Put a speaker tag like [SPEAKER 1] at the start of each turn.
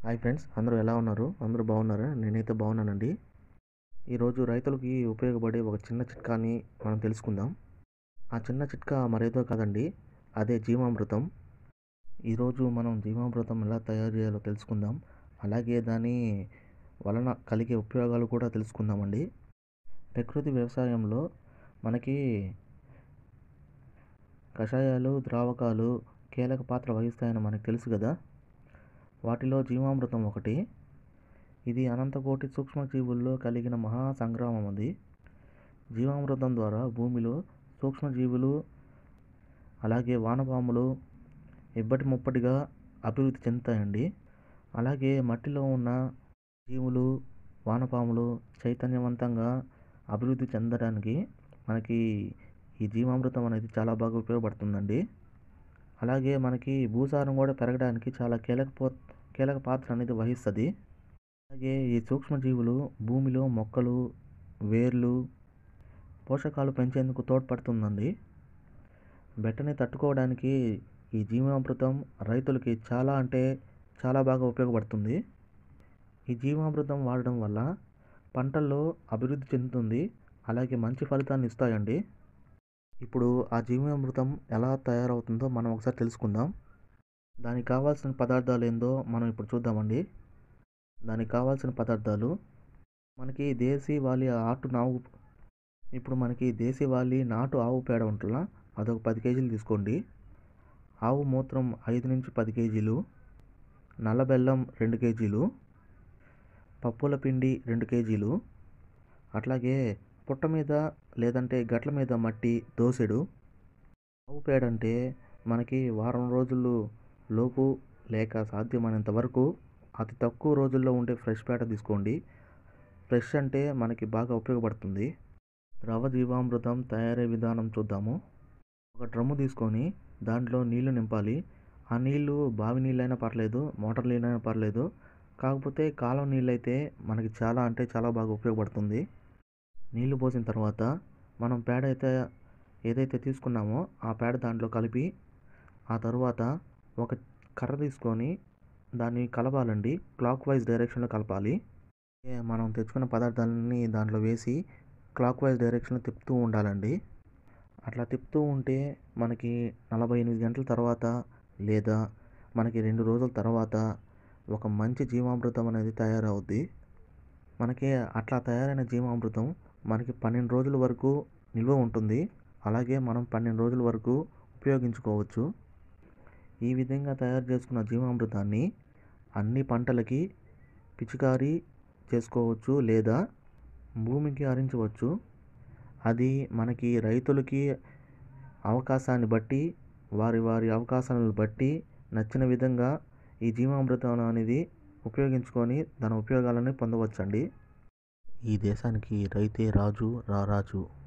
[SPEAKER 1] hi friends అందరూ ఎలా ఉన్నారు అందరూ బాగున్నారా నేనైతే బాగున్నానండి ఈరోజు రైతులకి ఉపయోగపడే ఒక చిన్న చిట్కాని మనం తెలుసుకుందాం ఆ చిన్న చిట్కా మరేదో కాదండి అదే జీవామృతం ఈరోజు మనం జీవామృతం ఎలా తయారు చేయాలో తెలుసుకుందాం అలాగే దాని వలన కలిగే ఉపయోగాలు కూడా తెలుసుకుందామండి ప్రకృతి వ్యవసాయంలో మనకి కషాయాలు ద్రావకాలు కీలక పాత్ర వహిస్తాయని మనకు తెలుసు కదా వాటిలో జీవామృతం ఒకటి ఇది అనంతకోటి సూక్ష్మజీవుల్లో కలిగిన మహా సంగ్రామం అది జీవామృతం ద్వారా భూమిలో సూక్ష్మజీవులు అలాగే వానపాములు ఇబ్బటి ముప్పటిగా అభివృద్ధి చెందుతాయండి అలాగే మట్టిలో ఉన్న జీవులు వానపాములు చైతన్యవంతంగా అభివృద్ధి చెందడానికి మనకి ఈ జీవామృతం అనేది చాలా బాగా ఉపయోగపడుతుందండి అలాగే మనకి భూసారం కూడా పెరగడానికి చాలా కీలక పో కీలక పాత్ర అనేది వహిస్తుంది అలాగే ఈ సూక్ష్మజీవులు భూమిలో మొక్కలు వేర్లు పోషకాలు పెంచేందుకు తోడ్పడుతుందండి బెట్టని తట్టుకోవడానికి ఈ జీవామృతం రైతులకి చాలా అంటే చాలా బాగా ఉపయోగపడుతుంది ఈ జీవామృతం వాడడం వల్ల పంటల్లో అభివృద్ధి చెందుతుంది అలాగే మంచి ఫలితాన్ని ఇస్తాయండి ఇప్పుడు ఆ జీవామృతం ఎలా తయారవుతుందో మనం ఒకసారి తెలుసుకుందాం దానికి కావాల్సిన పదార్థాలు ఏందో మనం ఇప్పుడు చూద్దామండి దానికి కావాల్సిన పదార్థాలు మనకి దేశీ వాలి ఆటు నావు ఇప్పుడు మనకి దేశీ వాలి నాటు ఆవు పేడ ఉంటుందా అదొక పది కేజీలు తీసుకోండి ఆవు మూత్రం ఐదు నుంచి పది కేజీలు నల్ల బెల్లం రెండు కేజీలు పప్పుల పిండి రెండు కేజీలు అట్లాగే పుట్ట మీద లేదంటే గట్ల మీద మట్టి దోసెడు ఆవు పేడ అంటే మనకి వారం రోజులు లోపు లేక సాధ్యమైనంత వరకు అతి తక్కువ రోజుల్లో ఉండే ఫ్రెష్ పేడ తీసుకోండి ఫ్రెష్ అంటే మనకి బాగా ఉపయోగపడుతుంది ద్రవ జీవామృతం తయారీ విధానం చూద్దాము ఒక డ్రమ్ము తీసుకొని దాంట్లో నీళ్లు నింపాలి ఆ నీళ్లు బావి నీళ్ళైనా పర్లేదు మోటార్ నీళ్ళైనా పర్లేదు కాకపోతే కాలం నీళ్ళైతే మనకి చాలా అంటే చాలా బాగా ఉపయోగపడుతుంది నీళ్లు పోసిన తర్వాత మనం పేడ అయితే ఏదైతే తీసుకున్నామో ఆ పేడ దాంట్లో కలిపి ఆ తర్వాత ఒక కర్ర తీసుకొని దాన్ని కలపాలండి క్లాక్ వైజ్ డైరెక్షన్లో కలపాలి మనం తెచ్చుకున్న పదార్థాలన్నీ దాంట్లో వేసి క్లాక్ వైజ్ డైరెక్షన్లో తిప్పుతూ ఉండాలండి అట్లా తిప్పుతూ ఉంటే మనకి నలభై ఎనిమిది గంటల తర్వాత లేదా మనకి రెండు రోజుల తర్వాత ఒక మంచి జీవామృతం అనేది తయారవుద్ది మనకి అట్లా తయారైన జీవామృతం మనకి పన్నెండు రోజుల వరకు నిల్వ ఉంటుంది అలాగే మనం పన్నెండు రోజుల వరకు ఉపయోగించుకోవచ్చు ఈ విధంగా తయారు చేసుకున్న జీవామృతాన్ని అన్ని పంటలకి పిచికారీ చేసుకోవచ్చు లేదా భూమికి హరించవచ్చు అది మనకి రైతులకి అవకాశాన్ని బట్టి వారి వారి అవకాశాలను బట్టి నచ్చిన విధంగా ఈ జీవామృతం అనేది ఉపయోగించుకొని దాని ఉపయోగాలని పొందవచ్చండి ఈ దేశానికి రైతే రాజు రారాజు